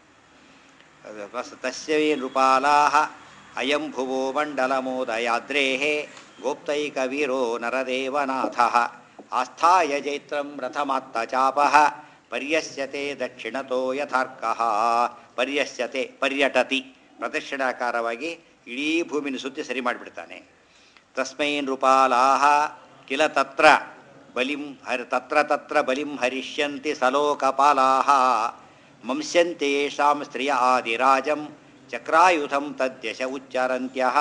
S1: ತಸ್ಯ ನೃಪಾಲಾಹ ಅಯಂ ಭುವೋ ಮಂಡಲಮೋದಯಾದ್ರೇಃ ಗೋಪ್ತೈಕ ವೀರೋ ನರದೇವನಾಥ ಆಸ್ಥಾಯ ಜೈತ್ರಂ ರಥಮಾತ್ತಚಾಪಃ ಪರ್ಯಸ್ಯತೆ ದಕ್ಷಿಣತೋ ಯಥಾರ್ಕಃ ಪರ್ಯಸ್ಯತೆ ಪರ್ಯಟತಿ ಪ್ರದಕ್ಷಿಣಾಕಾರವಾಗಿ ಇಡೀ ಭೂಮಿನ ಸುತ್ತಿ ಸರಿ ಮಾಡಿಬಿಡ್ತಾನೆ ತಸ್ಮೈ ನೃಪಾಲಾಹ ಕಿಲ ತತ್ರ ಬಲಿಂ ಹರಿ ತತ್ರ ತತ್ರ ಬಲಿಂ ಹರಿಷ್ಯಂತಿ ಸಲೋಕಪಾಲಾಹ ಮಂಸ್ಯಂತೆ ಯೇಷಾಂ ಸ್ತ್ರಿಯ ಆದಿರಾಜಂ ಚಕ್ರಾಯುಧಂ ತದ್ಯಶ ಉಚ್ಚರಂತ್ಯಃ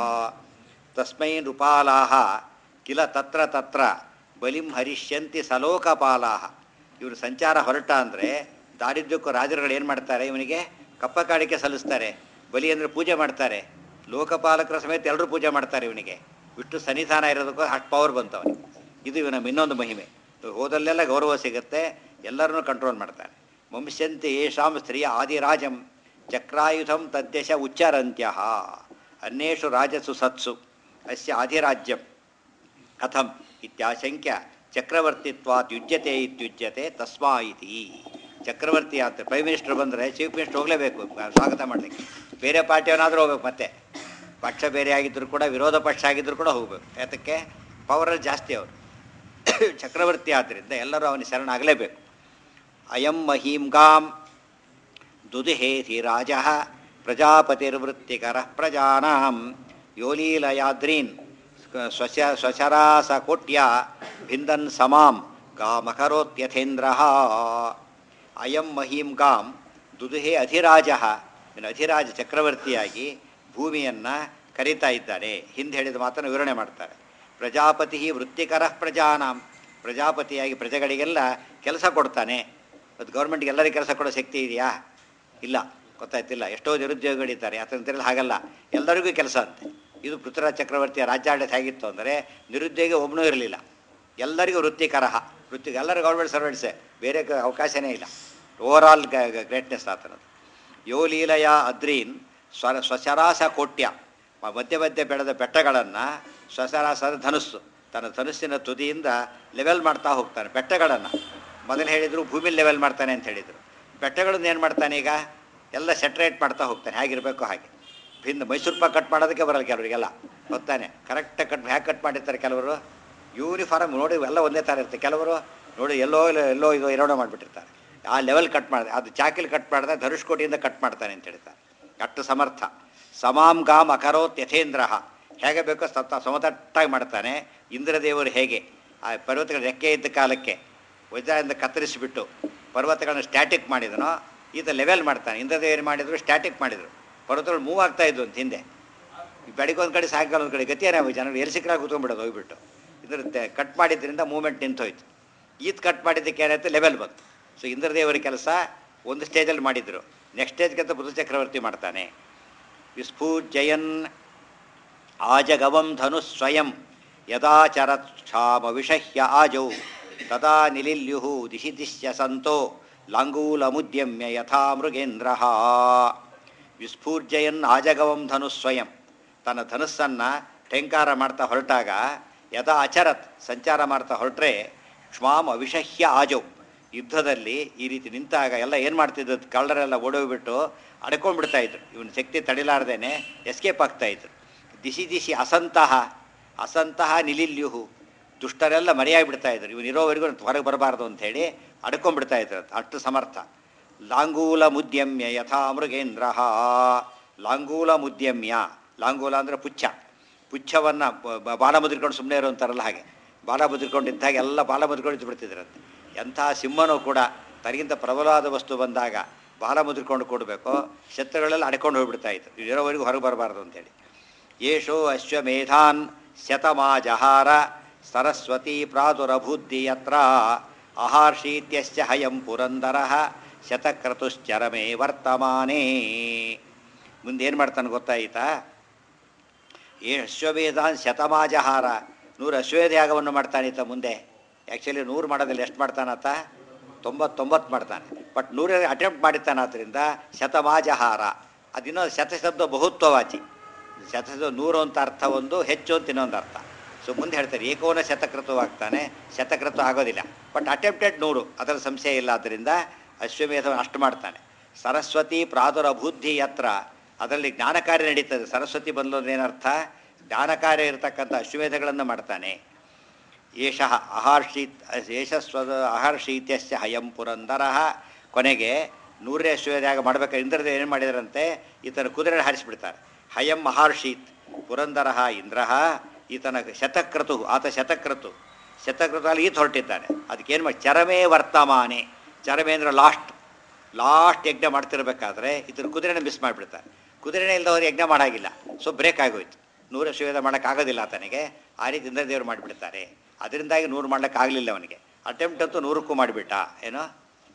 S1: ತಸ್ಮೈ ನೃಪಾಲಾಹ ಕಿಲ ತತ್ರ ತತ್ರ ಬಲಿಂ ಹರಿಷ್ಯಂತಿ ಸಲೋಕಪಾಲಾಹ ಇವರು ಸಂಚಾರ ಹೊರಟ ಅಂದರೆ ದಾರಿದ್ರ್ಯಕ್ಕೂ ರಾಜರುಗಳು ಏನು ಮಾಡ್ತಾರೆ ಇವನಿಗೆ ಕಪ್ಪ ಕಾಣಿಕೆ ಸಲ್ಲಿಸ್ತಾರೆ ಬಲಿ ಅಂದರೆ ಪೂಜೆ ಮಾಡ್ತಾರೆ ಲೋಕಪಾಲಕರ ಸಮೇತ ಎಲ್ಲರೂ ಪೂಜೆ ಮಾಡ್ತಾರೆ ಇವನಿಗೆ ವಿಷ್ಣು ಸನ್ನಿಧಾನ ಇರೋದಕ್ಕೂ ಅಷ್ಟು ಪವರ್ ಬಂತು ಅವನಿಗೆ ಇದು ಇವನ ಇನ್ನೊಂದು ಮಹಿಮೆ ಹೋದಲ್ಲೆಲ್ಲ ಗೌರವ ಸಿಗುತ್ತೆ ಎಲ್ಲರನ್ನೂ ಕಂಟ್ರೋಲ್ ಮಾಡ್ತಾನೆ ವಂಶ್ಯಂತೆ ಯೇಷಾಂ ಸ್ತ್ರೀಯ ಆದಿರಾಜಂ ಚಕ್ರಾಯುಧಂ ತದ್ಯಶ ಉಚ್ಚರಂತ್ಯ ಅನ್ಯೇಷು ರಾಜಸು ಸತ್ಸು ಅಸ್ಯ ಆದಿರಾಜ್ಯಂ ಕಥಂ ಇತ್ಯಾಶಂಕ್ಯ ಚಕ್ರವರ್ತಿತ್ವಾತ್ ಯುಜ್ಯತೆ ಇತ್ಯುಜ್ಯತೆ ತಸ್ಮಾ ಇತಿ ಚಕ್ರವರ್ತಿ ಆತ ಪ್ರೈಮ್ ಮಿನಿಸ್ಟರ್ ಬಂದರೆ ಚೀಫ್ ಮಿನಿಸ್ಟರ್ ಹೋಗಲೇಬೇಕು ಸ್ವಾಗತ ಮಾಡಲಿಕ್ಕೆ ಬೇರೆ ಪಾರ್ಟಿಯವನಾದರೂ ಹೋಗ್ಬೇಕು ಮತ್ತೆ ಪಕ್ಷ ಬೇರೆ ಆಗಿದ್ದರೂ ಕೂಡ ವಿರೋಧ ಪಕ್ಷ ಆಗಿದ್ದರೂ ಕೂಡ ಹೋಗ್ಬೇಕು ಯಾತಕ್ಕೆ ಪವರಲ್ಲಿ ಜಾಸ್ತಿ ಅವರು ಚಕ್ರವರ್ತಿ ಆದ್ದರಿಂದ ಎಲ್ಲರೂ ಅವನಿಗೆ ಶರಣಾಗಲೇಬೇಕು ಅಯಂ ಮಹೀಂಗಾಂ ದುದುಹೇಧಿ ರಾಜ ಪ್ರಜಾಪತಿರ್ವೃತ್ತಿಕರ ಪ್ರಜಾನಾಂ ಯೋಲೀಲಯಾದ್ರೀನ್ ಸ್ವಶ ಸ್ವಶರಾಸ ಕೋಟ್ಯ ಭಿಂದನ್ ಸಮಾಂ ಗಾಮಕರೋತ್ಯಥೇಂದ್ರ ಅಯಂ ಮಹೀಂ ಗಾಂ ದುದುಹೇ ಅಧಿರಾಜ ಇನ್ನು ಅಧಿರಾಜ ಚಕ್ರವರ್ತಿಯಾಗಿ ಭೂಮಿಯನ್ನು ಕರೀತಾ ಇದ್ದಾನೆ ಹಿಂದೆ ಹೇಳಿದ ಮಾತನ್ನು ವಿವರಣೆ ಮಾಡ್ತಾರೆ ಪ್ರಜಾಪತಿ ವೃತ್ತಿಕರ ಪ್ರಜಾನಾಂ ಪ್ರಜಾಪತಿಯಾಗಿ ಪ್ರಜೆಗಳಿಗೆಲ್ಲ ಕೆಲಸ ಕೊಡ್ತಾನೆ ಅದು ಗೌರ್ಮೆಂಟ್ಗೆ ಎಲ್ಲರಿಗೂ ಕೆಲಸ ಕೊಡೋ ಶಕ್ತಿ ಇದೆಯಾ ಇಲ್ಲ ಗೊತ್ತಾಯ್ತಿಲ್ಲ ಎಷ್ಟೋ ನಿರುದ್ಯೋಗಿಗಳಿದ್ದಾರೆ ಯಾತಂತೇಳಿ ಹಾಗಲ್ಲ ಎಲ್ಲರಿಗೂ ಕೆಲಸ ಅಂತೆ ಇದು ಪೃಥ್ವಿರಾಜ್ ಚಕ್ರವರ್ತಿಯ ರಾಜ್ಯಾಡಳಿತ ಹೇಗಿತ್ತು ಅಂದರೆ ನಿರುದ್ಯೋಗಿ ಒಬ್ಬನೂ ಇರಲಿಲ್ಲ ಎಲ್ಲರಿಗೂ ವೃತ್ತಿಕರಹ ವೃತ್ತಿ ಎಲ್ಲರೂ ಗೌರ್ಮೆಂಟ್ ಸರ್ವೆಂಟ್ಸೇ ಬೇರೆ ಕ- ಅವಕಾಶನೇ ಇಲ್ಲ ಓವರ್ ಆಲ್ ಗ್ರೇಟ್ನೆಸ್ ಆತನದು ಯೋ ಲೀಲಯ ಅದ್ರೀನ್ ಸ್ವರ ಸ್ವಶರಾಸ ಕೋಟ್ಯ ಮ- ಮಧ್ಯೆ ಮಧ್ಯೆ ಬೆಳೆದ ಬೆಟ್ಟಗಳನ್ನು ಸ್ವಶರಾಸದ ಧನುಸ್ಸು ತನ್ನ ಧನುಸ್ಸಿನ ತುದಿಯಿಂದ ಲೆವೆಲ್ ಮಾಡ್ತಾ ಹೋಗ್ತಾನೆ ಬೆಟ್ಟಗಳನ್ನು ಮೊದಲು ಹೇಳಿದರು ಭೂಮಿ ಲೆವೆಲ್ ಮಾಡ್ತಾನೆ ಅಂತ ಹೇಳಿದರು ಬೆಟ್ಟಗಳನ್ನು ಏನು ಮಾಡ್ತಾನೆ ಈಗ ಎಲ್ಲ ಸೆಟ್ರೇಟ್ ಮಾಡ್ತಾ ಹೋಗ್ತಾನೆ ಹೇಗಿರಬೇಕು ಹಾಗೆ ಭಿನ್ನ ಮೈಸೂರು ಪಾಕ್ ಕಟ್ ಮಾಡೋದಕ್ಕೆ ಬರಲ್ಲ ಕೆಲವರಿಗೆಲ್ಲ ಗೊತ್ತಾನೆ ಕರೆಕ್ಟಾಗಿ ಕಟ್ ಹೇಗೆ ಕಟ್ ಮಾಡಿರ್ತಾರೆ ಕೆಲವರು ಯೂನಿಫಾರ್ಮ್ ನೋಡಿ ಎಲ್ಲ ಒಂದೇ ಥರ ಇರುತ್ತೆ ಕೆಲವರು ನೋಡಿ ಎಲ್ಲೋ ಇಲ್ಲ- ಎಲ್ಲೋ ಇದು ಎರಡೋ ಮಾಡಿಬಿಟ್ಟಿರ್ತಾರೆ ಆ ಲೆವೆಲ್ ಕಟ್ ಮಾಡಿದೆ ಅದು ಚಾಕಿಲ್ ಕಟ್ ಮಾಡಿದೆ ಧನುಷ್ಕೋಟಿಯಿಂದ ಕಟ್ ಮಾಡ್ತಾನೆ ಅಂತ ಹೇಳ್ತಾರೆ ಅಷ್ಟು ಸಮರ್ಥ ಸಮಾಂ ಗಾಮ್ ಅಕರೋತ್ ಯಥೇಂದ್ರ ಹೇಗೆ ಬೇಕೋ ಸತ್ತ ಸಮತಟ್ಟಾಗಿ ಮಾಡ್ತಾನೆ ಇಂದ್ರದೇವರು ಹೇಗೆ ಆ ಪರ್ವತಗಳ ರೆಕ್ಕೆ ಇದ್ದ ಕಾಲಕ್ಕೆ ವಜ್ರದಿಂದ ಕತ್ತರಿಸಿಬಿಟ್ಟು ಪರ್ವತಗಳನ್ನ ಸ್ಟ್ಯಾಟಿಕ್ ಮಾಡಿದನೋ ಈತ ಲೆವೆಲ್ ಮಾಡ್ತಾನೆ ಇಂದ್ರದೇವರು ಮಾಡಿದ್ರು ಸ್ಟ್ಯಾಟಿಕ್ ಮಾಡಿದರು ಪರ್ವತಗಳು ಮೂವ್ ಆಗ್ತಾ ಇದ್ವು ಅಂತ ಹಿಂದೆ ಈ ಬೆಳಿಗ್ಗೆ ಒಂದು ಕಡೆ ಸಾಯಂಕಾಲ ಒಂದು ಕಡೆ ಗತಿಯೇ ಜನರು ಎಲ್ಲಿ ಸಿಕ್ಕರಾಗ ಕೂತ್ಕೊಂಡ್ಬಿಡೋದು ಹೋಗ್ಬಿಟ್ಟು ಇದ್ರ ಕಟ್ ಮಾಡಿದ್ರಿಂದ ಮೂವ್ಮೆಂಟ್ ನಿಂತೋಯ್ತು ಈತ್ ಕಟ್ ಮಾಡಿದ್ದಕ್ಕೆ ಏನಾಯ್ತು ಲೆವೆಲ್ ಬಂತು ಸೊ ಇಂದ್ರದೇವರ ಕೆಲಸ ಒಂದು ಸ್ಟೇಜಲ್ಲಿ ಮಾಡಿದ್ರು ನೆಕ್ಸ್ಟ್ ಸ್ಟೇಜ್ಗಿಂತ ಬುದ್ಧ ಚಕ್ರವರ್ತಿ ಮಾಡ್ತಾನೆ ವಿಸ್ಫೂರ್ಜಯನ್ ಆಜಗವಂ ಧನು ಸ್ವಯಂ ಯದಾಚರತ್ ಕ್ಷಾಮವಿಷಹ್ಯ ಆಜೌ ತದಾ ನಿಲಿಲ್ಯು ದಿಶಿ ದಿಶ್ಯ ಸಂತೋ ಲಾಂಗೂಲಮುದ್ಯಮ್ಯ ಯಥಾ ಮೃಗೇಂದ್ರ ವಿಸ್ಫೂರ್ಜಯನ್ ಆಜಗವಂ ಧನು ಸ್ವಯಂ ತನ್ನ ಧನುಸ್ಸನ್ನು ಟೆಂಕಾರ ಮಾಡ್ತಾ ಹೊರಟಾಗ ಯಥಾ ಅಚರತ್ ಸಂಚಾರ ಮಾಡ್ತಾ ಹೊರಟ್ರೆ ಕ್ಷ್ಮಾಂ ಅವಿಷಹ್ಯ ಆಜೌ ಯುದ್ಧದಲ್ಲಿ ಈ ರೀತಿ ನಿಂತಾಗ ಎಲ್ಲ ಏನು ಮಾಡ್ತಿದ್ದು ಕಳ್ಳರೆಲ್ಲ ಓಡೋಗ್ಬಿಟ್ಟು ಅಡ್ಕೊಂಡ್ಬಿಡ್ತಾ ಇದ್ರು ಇವನ ಶಕ್ತಿ ತಡಿಲಾರ್ದೇನೆ ಎಸ್ಕೇಪ್ ಆಗ್ತಾ ಇದ್ರು ದಿಶಿ ದಿಶಿ ಅಸಂತಹ ಅಸಂತಹ ನಿಲಿಲ್ಯುಹು ದುಷ್ಟರೆಲ್ಲ ಮರೆಯಾಗಿಬಿಡ್ತಾ ಇದ್ರು ಇವನು ಇರೋವರೆಗೂ ಹೊರಗೆ ಬರಬಾರ್ದು ಅಂಥೇಳಿ ಅಡ್ಕೊಂಡ್ಬಿಡ್ತಾ ಇದ್ರು ಅಷ್ಟು ಸಮರ್ಥ ಲಾಂಗೂಲ ಮುದ್ಯಮ್ಯ ಯಥಾ ಮೃಗೇಂದ್ರ ಲಾಂಗೂಲ ಮುದ್ಯಮ್ಯ ಲಾಂಗೂಲ ಅಂದರೆ ಪುಚ್ಛ ಪುಚ್ಛವನ್ನು ಬಾಲ ಮುದ್ರಿಕೊಂಡು ಸುಮ್ಮನೆ ಇರೋ ಅಂತಾರಲ್ಲ ಹಾಗೆ ಬಾಲ ಮುದ್ರಿಕೊಂಡಿದ್ದಾಗ ಎಲ್ಲ ಬಾಲ ಮುದ್ರಿಕೊಂಡು ಬಿಡ್ತಿದ್ರಂತೆ ಎಂಥ ಸಿಂಹನೂ ಕೂಡ ತನಗಿಂತ ಪ್ರಬಲವಾದ ವಸ್ತು ಬಂದಾಗ ಬಾಲ ಮುದ್ರಿಕೊಂಡು ಕೊಡಬೇಕು ಶತ್ರುಗಳೆಲ್ಲ ಅಡ್ಕೊಂಡು ಹೋಗ್ಬಿಡ್ತಾ ಇತ್ತು ಇರೋವರೆಗೂ ಹೊರಗೆ ಬರಬಾರ್ದು ಅಂತೇಳಿ ಯೇಷೋ ಅಶ್ವಮೇಧಾನ್ ಶತಮಾಜಹಾರ ಸರಸ್ವತಿ ಪ್ರಾದುರಭೂದ್ದಿ ಯತ್ರ ಅಹಾರ್ಷೀತ್ಯಶ್ಚ ಹಯಂ ಪುರಂದರ ಶತಕ್ರತುಶ್ಚರಮೇ ವರ್ತಮಾನೇ ಮುಂದೇನು ಮಾಡ್ತಾನೆ ಗೊತ್ತಾಯಿತಾ ಏ ಅಶ್ವಮೇಧಾನ್ ಶತಮಾಜಹಾರ ನೂರು ಅಶ್ವಮೇಧ ಯಾಗವನ್ನು ಮಾಡ್ತಾನಿತ ಮುಂದೆ ಆ್ಯಕ್ಚುಲಿ ನೂರು ಮಾಡೋದ್ರಲ್ಲಿ ಎಷ್ಟು ಮಾಡ್ತಾನತ್ತ ತೊಂಬತ್ತೊಂಬತ್ತು ಮಾಡ್ತಾನೆ ಬಟ್ ನೂರ ಅಟೆಂಪ್ಟ್ ಮಾಡಿರ್ತಾನೆ ಆದ್ದರಿಂದ ಶತಮಾಜಹಾರ ಅದಿನ್ನೋ ಶತಶಬ್ದ ಬಹುತ್ವವಾಚಿ ಶತದ ನೂರು ಅಂತ ಅರ್ಥ ಒಂದು ಹೆಚ್ಚು ಅಂತ ಇನ್ನೊಂದು ಅರ್ಥ ಸೊ ಮುಂದೆ ಹೇಳ್ತಾರೆ ಏಕೋನ ಶತಕೃತು ಆಗ್ತಾನೆ ಶತಕೃತು ಆಗೋದಿಲ್ಲ ಬಟ್ ಅಟೆಂಪ್ಟೆಡ್ ನೂರು ಅದರ ಸಂಶಯ ಇಲ್ಲ ಆದ್ದರಿಂದ ಅಶ್ವಮೇಧವನ್ನು ಅಷ್ಟು ಮಾಡ್ತಾನೆ ಸರಸ್ವತಿ ಪ್ರಾದುರಬುದ್ಧಿ ಯತ್ರ ಅದರಲ್ಲಿ ಜ್ಞಾನ ಕಾರ್ಯ ನಡೀತದೆ ಸರಸ್ವತಿ ಬಂದೋದೇನರ್ಥ ಜ್ಞಾನ ಕಾರ್ಯ ಇರತಕ್ಕಂಥ ಅಶ್ವಮೇಧಗಳನ್ನು ಮಾಡ್ತಾನೆ ಏಷಃ ಅಹರ್ಷೀತ್ ಏಷಸ್ವದ ಅಹರ್ಷೀತ್ಯಸ್ಯ ಹಯಂ ಪುರಂದರ ಕೊನೆಗೆ ನೂರನೇ ಅಶ್ವತ್ಯಾಗ ಮಾಡ್ಬೇಕಾದ್ರೆ ಇಂದ್ರದ ಏನು ಮಾಡಿದಾರಂತೆ ಈತನ ಕುದುರೆ ಹಾರಿಸಿಬಿಡ್ತಾರೆ ಹಯಂ ಮಹರ್ಷೀತ್ ಪುರಂದರ ಇಂದ್ರ ಈತನ ಶತಕ್ರತು ಆತ ಶತಕ್ರತು ಶತಕ್ರತಲ್ಲಿ ಈತ ಹೊರಟಿದ್ದಾನೆ ಅದಕ್ಕೇನು ಮಾಡಿ ಚರಮೇ ವರ್ತಮಾನೆ ಚರಮೇ ಅಂದರೆ ಲಾಸ್ಟ್ ಲಾಸ್ಟ್ ಯಜ್ಞ ಮಾಡ್ತಿರ್ಬೇಕಾದ್ರೆ ಇದನ್ನ ಕುದುರೆನ ಮಿಸ್ ಮಾಡಿಬಿಡ್ತಾರೆ ಕುದುರೆನೇ ಇಲ್ಲದವ್ರು ಯಜ್ಞ ಮಾಡಾಗಿಲ್ಲ ಸೊ ಬ್ರೇಕ್ ಆಗೋಯ್ತು ನೂರ ಶಿವೇದ ಮಾಡೋಕ್ಕಾಗೋದಿಲ್ಲ ಆತನಿಗೆ ಆ ರೀತಿ ಇಂದ್ರದೇವರು ಮಾಡಿಬಿಡ್ತಾರೆ ಅದರಿಂದಾಗಿ ನೂರು ಮಾಡ್ಲಿಕ್ಕಾಗಲಿಲ್ಲ ಅವನಿಗೆ ಅಟೆಂಪ್ಟ್ ಅಂತೂ ನೂರಕ್ಕೂ ಮಾಡಿಬಿಟ್ಟ ಏನೋ